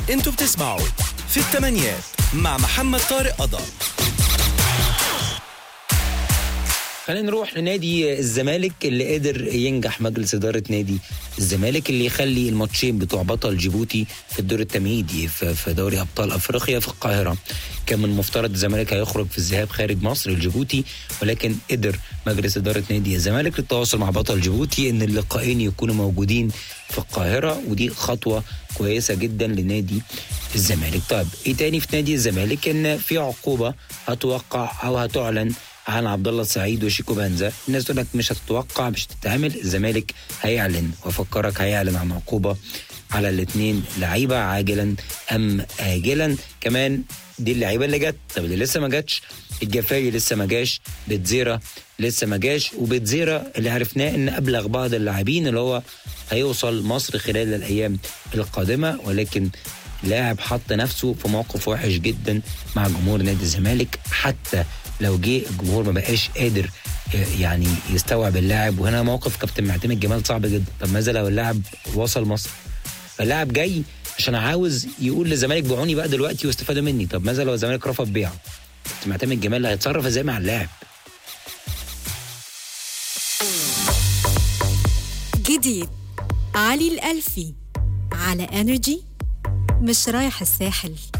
انتوا بتسمعوا في الثمانيات مع محمد طارق قضا خلينا نروح لنادي الزمالك اللي قدر ينجح مجلس إدارة نادي الزمالك اللي يخلي الماتشين بتوع بطل جيبوتي في الدور التمهيدي في في دوري أبطال أفريقيا في القاهرة كان من المفترض الزمالك هيخرج في الذهاب خارج مصر لجيبوتي ولكن قدر مجلس إدارة نادي الزمالك للتواصل مع بطل جيبوتي إن اللقاءين يكونوا موجودين في القاهرة ودي خطوة كويسة جدا لنادي الزمالك طيب إيه تاني في نادي الزمالك إن في عقوبة هتوقع أو هتعلن عن عبد الله السعيد وشيكو بنزا الناس تقول لك مش هتتوقع مش هتتعمل الزمالك هيعلن وافكرك هيعلن عن عقوبه على الاثنين لعيبه عاجلا ام اجلا كمان دي اللعيبه اللي جت طب اللي لسه ما جاتش الجفاري لسه ما جاش بتزيرا لسه ما جاش وبتزيرا اللي عرفناه ان ابلغ بعض اللاعبين اللي هو هيوصل مصر خلال الايام القادمه ولكن لاعب حط نفسه في موقف وحش جدا مع جمهور نادي الزمالك حتى لو جه الجمهور ما بقاش قادر يعني يستوعب اللاعب وهنا موقف كابتن معتمد جمال صعب جدا طب ماذا لو اللاعب وصل مصر فاللاعب جاي عشان عاوز يقول للزمالك بيعوني بقى دلوقتي واستفادوا مني طب ماذا لو الزمالك رفض بيعه كابتن معتمد جمال هيتصرف ازاي مع اللاعب جديد علي الألفي على انرجي مش رايح الساحل